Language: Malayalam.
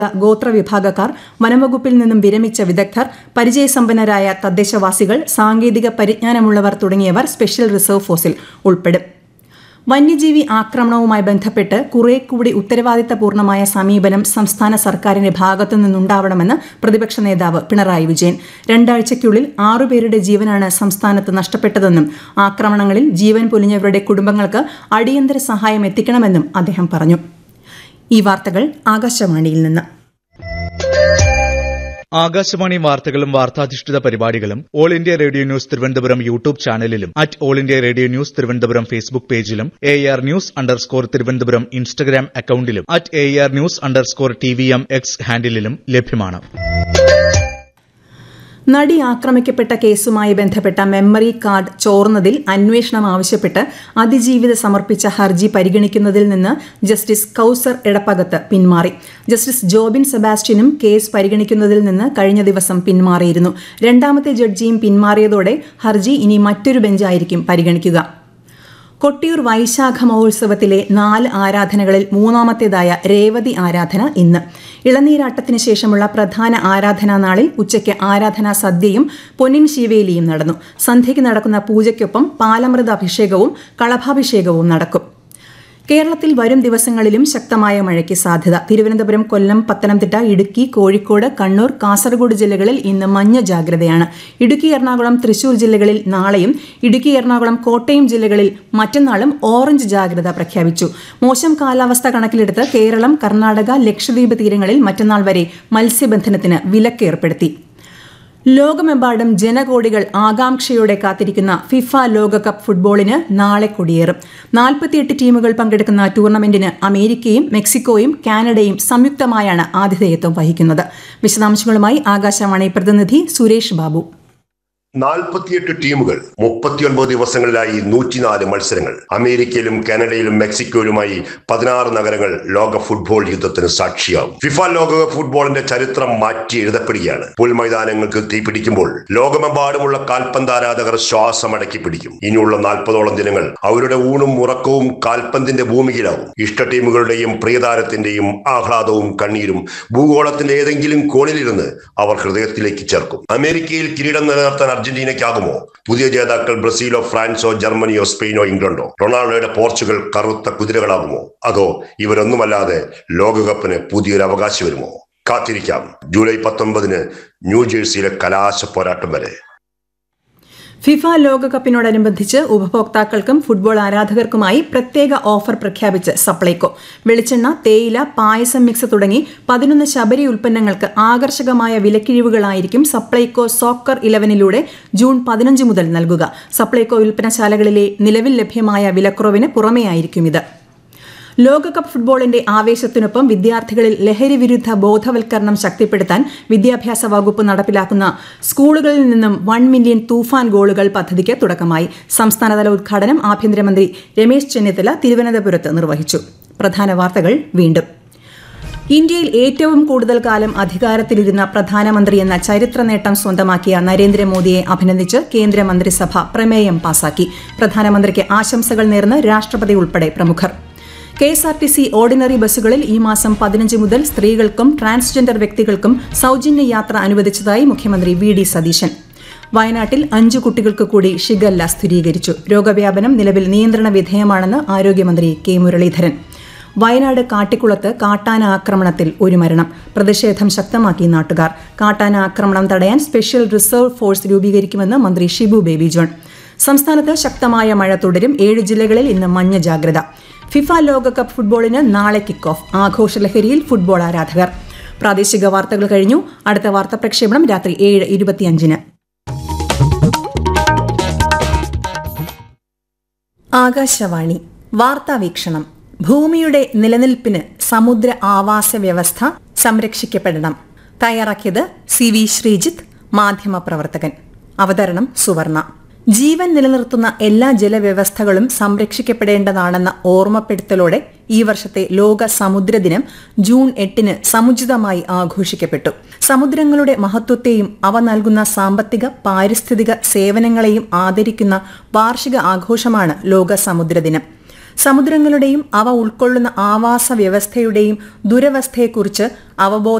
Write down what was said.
ഗോത്രവിഭാഗക്കാർ വനംവകുപ്പിൽ നിന്നും വിരമിച്ച വിദഗ്ധർ പരിചയസമ്പന്നരായ തദ്ദേശവാസികൾ സാങ്കേതിക പരിജ്ഞാനമുള്ളവർ തുടങ്ങിയവർ സ്പെഷ്യൽ റിസർവ് ഫോഴ്സിൽ ഉൾപ്പെടും വന്യജീവി ആക്രമണവുമായി ബന്ധപ്പെട്ട് കുറെ കൂടി ഉത്തരവാദിത്തപൂർണമായ സമീപനം സംസ്ഥാന സർക്കാരിന്റെ ഭാഗത്തു നിന്നുണ്ടാവണമെന്ന് പ്രതിപക്ഷ നേതാവ് പിണറായി വിജയൻ രണ്ടാഴ്ചയ്ക്കുള്ളിൽ ആറുപേരുടെ ജീവനാണ് സംസ്ഥാനത്ത് നഷ്ടപ്പെട്ടതെന്നും ആക്രമണങ്ങളിൽ ജീവൻ പൊലിഞ്ഞവരുടെ കുടുംബങ്ങൾക്ക് അടിയന്തര സഹായം എത്തിക്കണമെന്നും അദ്ദേഹം പറഞ്ഞു ഈ വാർത്തകൾ ആകാശവാണിയിൽ നിന്ന് ആകാശവാണി വാർത്തകളും വാർത്താധിഷ്ഠിത പരിപാടികളും all India radio news Thiruvananthapuram YouTube ചാനലിലും at all India radio news Thiruvananthapuram Facebook പേജിലും A R news underscore Thiruvananthapuram Instagram അക്കൌണ്ടിലും at A R news underscore T V M X ഹാൻഡിലും ലഭ്യമാണ് നടി ആക്രമിക്കപ്പെട്ട കേസുമായി ബന്ധപ്പെട്ട മെമ്മറി കാർഡ് ചോർന്നതിൽ അന്വേഷണം ആവശ്യപ്പെട്ട് അതിജീവിത സമർപ്പിച്ച ഹർജി പരിഗണിക്കുന്നതിൽ നിന്ന് ജസ്റ്റിസ് കൌസർ എടപ്പകത്ത് പിന്മാറി ജസ്റ്റിസ് ജോബിൻ സെബാസ്റ്റ്യനും കേസ് പരിഗണിക്കുന്നതിൽ നിന്ന് കഴിഞ്ഞ ദിവസം പിന്മാറിയിരുന്നു രണ്ടാമത്തെ ജഡ്ജിയും പിന്മാറിയതോടെ ഹർജി ഇനി മറ്റൊരു ബെഞ്ചായിരിക്കും പരിഗണിക്കുക കൊട്ടിയൂർ വൈശാഖ മഹോത്സവത്തിലെ നാല് ആരാധനകളിൽ മൂന്നാമത്തേതായ രേവതി ആരാധന ഇന്ന് ഇളനീരാട്ടത്തിന് ശേഷമുള്ള പ്രധാന ആരാധനാ നാളിൽ ഉച്ചയ്ക്ക് ആരാധനാ സദ്യയും പൊന്നിൻ ശിവേലിയും നടന്നു സന്ധ്യയ്ക്ക് നടക്കുന്ന പൂജയ്ക്കൊപ്പം പാലമൃത അഭിഷേകവും കളഭാഭിഷേകവും നടക്കും കേരളത്തിൽ വരും ദിവസങ്ങളിലും ശക്തമായ മഴയ്ക്ക് സാധ്യത തിരുവനന്തപുരം കൊല്ലം പത്തനംതിട്ട ഇടുക്കി കോഴിക്കോട് കണ്ണൂർ കാസർഗോഡ് ജില്ലകളിൽ ഇന്ന് മഞ്ഞ ജാഗ്രതയാണ് ഇടുക്കി എറണാകുളം തൃശൂർ ജില്ലകളിൽ നാളെയും ഇടുക്കി എറണാകുളം കോട്ടയം ജില്ലകളിൽ മറ്റന്നാളും ഓറഞ്ച് ജാഗ്രത പ്രഖ്യാപിച്ചു മോശം കാലാവസ്ഥ കണക്കിലെടുത്ത് കേരളം കർണാടക ലക്ഷദ്വീപ് തീരങ്ങളിൽ മറ്റന്നാൾ വരെ മത്സ്യബന്ധനത്തിന് വിലക്ക് ഏർപ്പെടുത്തി ലോകമെമ്പാടും ജനകോടികൾ ആകാംക്ഷയോടെ കാത്തിരിക്കുന്ന ഫിഫ ലോകകപ്പ് ഫുട്ബോളിന് നാളെ കൊടിയേറും നാൽപ്പത്തിയെട്ട് ടീമുകൾ പങ്കെടുക്കുന്ന ടൂർണമെന്റിന് അമേരിക്കയും മെക്സിക്കോയും കാനഡയും സംയുക്തമായാണ് ആതിഥേയത്വം വഹിക്കുന്നത് വിശദാംശങ്ങളുമായി ആകാശവാണി പ്രതിനിധി സുരേഷ് ബാബു നാൽപ്പത്തിയെട്ട് ടീമുകൾ മുപ്പത്തിയൊൻപത് ദിവസങ്ങളിലായി നൂറ്റിനാല് മത്സരങ്ങൾ അമേരിക്കയിലും കാനഡയിലും മെക്സിക്കോയിലുമായി പതിനാറ് നഗരങ്ങൾ ലോക ഫുട്ബോൾ യുദ്ധത്തിന് സാക്ഷിയാവും ഫിഫ ലോകകപ്പ് ഫുട്ബോളിന്റെ ചരിത്രം മാറ്റി എഴുതപ്പെടുകയാണ് പുൽമൈതാനങ്ങൾക്ക് തീപിടിക്കുമ്പോൾ ലോകമെമ്പാടുമുള്ള കാൽപന്താരാധകർ ശ്വാസമടക്കി പിടിക്കും ഇനിയുള്ള നാൽപ്പതോളം ദിനങ്ങൾ അവരുടെ ഊണും ഉറക്കവും കാൽപന്തിന്റെ ഭൂമിയിലാവും ഇഷ്ട ടീമുകളുടെയും പ്രിയതാരത്തിന്റെയും ആഹ്ലാദവും കണ്ണീരും ഭൂഗോളത്തിന്റെ ഏതെങ്കിലും കോണിലിരുന്ന് അവർ ഹൃദയത്തിലേക്ക് ചേർക്കും അമേരിക്കയിൽ കിരീടം നിലനിർത്താൻ അർജന്റീനയ്ക്കാകുമോ പുതിയ ജേതാക്കൾ ബ്രസീലോ ഫ്രാൻസോ ജർമ്മനിയോ സ്പെയിനോ ഇംഗ്ലണ്ടോ റൊണാൾഡോയുടെ പോർച്ചുഗൽ കറുത്ത കുതിരകളാകുമോ അതോ ഇവരൊന്നുമല്ലാതെ ലോകകപ്പിന് പുതിയൊരു അവകാശം വരുമോ കാത്തിരിക്കാം ജൂലൈ പത്തൊമ്പതിന് ന്യൂജേഴ്സിയിലെ കലാശ പോരാട്ടം വരെ ഫിഫ ലോകകപ്പിനോടനുബന്ധിച്ച് ഉപഭോക്താക്കൾക്കും ഫുട്ബോൾ ആരാധകർക്കുമായി പ്രത്യേക ഓഫർ പ്രഖ്യാപിച്ച് സപ്ലൈകോ വെളിച്ചെണ്ണ തേയില പായസം മിക്സ് തുടങ്ങി പതിനൊന്ന് ശബരി ഉൽപ്പന്നങ്ങൾക്ക് ആകർഷകമായ വിലക്കിഴിവുകളായിരിക്കും സപ്ലൈകോ സോക്കർ ഇലവനിലൂടെ ജൂൺ പതിനഞ്ച് മുതൽ നൽകുക സപ്ലൈകോ വിൽപ്പനശാലകളിലെ നിലവിൽ ലഭ്യമായ വിലക്കുറവിന് പുറമെയായിരിക്കും ഇത് ലോകകപ്പ് ഫുട്ബോളിന്റെ ആവേശത്തിനൊപ്പം വിദ്യാർത്ഥികളിൽ ലഹരി വിരുദ്ധ ബോധവൽക്കരണം ശക്തിപ്പെടുത്താൻ വിദ്യാഭ്യാസ വകുപ്പ് നടപ്പിലാക്കുന്ന സ്കൂളുകളിൽ നിന്നും വൺ മില്യൺ തൂഫാൻ ഗോളുകൾ പദ്ധതിക്ക് തുടക്കമായി സംസ്ഥാനതല ഉദ്ഘാടനം ആഭ്യന്തരമന്ത്രി രമേശ് ചെന്നിത്തല തിരുവനന്തപുരത്ത് നിർവഹിച്ചു പ്രധാന വാർത്തകൾ വീണ്ടും ഇന്ത്യയിൽ ഏറ്റവും കൂടുതൽ കാലം അധികാരത്തിലിരുന്ന പ്രധാനമന്ത്രി എന്ന ചരിത്ര നേട്ടം സ്വന്തമാക്കിയ നരേന്ദ്രമോദിയെ അഭിനന്ദിച്ച് കേന്ദ്രമന്ത്രിസഭ പ്രമേയം പാസാക്കി പ്രധാനമന്ത്രിക്ക് ആശംസകൾ നേർന്ന് രാഷ്ട്രപതി ഉൾപ്പെടെ പ്രമുഖർ K S R T C ordinary ബസ്സുകളിൽ ഈ മാസം പതിനഞ്ച് മുതൽ സ്ത്രീകൾക്കും ട്രാൻസ്ജെൻഡർ വ്യക്തികൾക്കും സൌജന്യ യാത്ര അനുവദിച്ചതായി മുഖ്യമന്ത്രി വി ഡി സതീശൻ വയനാട്ടിൽ അഞ്ചു കുട്ടികൾക്ക് കൂടി ഷിഗല്ല സ്ഥിരീകരിച്ചു രോഗവ്യാപനം നിലവിൽ നിയന്ത്രണ വിധേയമാണെന്ന് ആരോഗ്യമന്ത്രി കെ മുരളീധരൻ വയനാട് കാട്ടിക്കുളത്ത് കാട്ടാന ആക്രമണത്തിൽ ഒരു മരണം പ്രതിഷേധം ശക്തമാക്കി നാട്ടുകാർ കാട്ടാന ആക്രമണം തടയാൻ സ്പെഷ്യൽ റിസർവ് ഫോഴ്സ് രൂപീകരിക്കുമെന്ന് മന്ത്രി ഷിബു ബേബി ജോൺ സംസ്ഥാനത്ത് ശക്തമായ മഴ തുടരും ഏഴ് ജില്ലകളിൽ ഇന്ന് മഞ്ഞ ജാഗ്രത ഫിഫ ലോകകപ്പ് ഫുട്ബോളിന് നാളെ കിക്ക് ഓഫ് ആഘോഷലഹരിയിൽ ഫുട്ബോൾ ആരാധകർ പ്രാദേശിക വാർത്തകൾ കഴിഞ്ഞു അടുത്ത വാർത്താ പ്രക്ഷേപണം രാത്രി ഏഴ് ഇരുപത്തിയഞ്ചിന് ആകാശവാണി വാർത്താവീക്ഷണം ഭൂമിയുടെ നിലനിൽപ്പിന് സമുദ്ര ആവാസ വ്യവസ്ഥ സംരക്ഷിക്കപ്പെടണം തയ്യാറാക്കിയത് സി വി ശ്രീജിത്ത് മാധ്യമപ്രവർത്തകൻ അവതരണം സുവർണ ജീവൻ നിലനിർത്തുന്ന എല്ലാ ജലവ്യവസ്ഥകളും സംരക്ഷിക്കപ്പെടേണ്ടതാണെന്ന ഓർമ്മപ്പെടുത്തലോടെ ഈ വർഷത്തെ ലോക സമുദ്ര ദിനം ജൂൺ എട്ടിന് സമുചിതമായി ആഘോഷിക്കപ്പെട്ടു സമുദ്രങ്ങളുടെ മഹത്വത്തെയും അവ നൽകുന്ന സാമ്പത്തിക പാരിസ്ഥിതിക സേവനങ്ങളെയും ആദരിക്കുന്ന വാർഷിക ആഘോഷമാണ് ലോക സമുദ്ര ദിനം സമുദ്രങ്ങളുടെയും അവ ഉൾക്കൊള്ളുന്ന ആവാസ വ്യവസ്ഥയുടെയും ദുരവസ്ഥയെക്കുറിച്ച് അവബോധം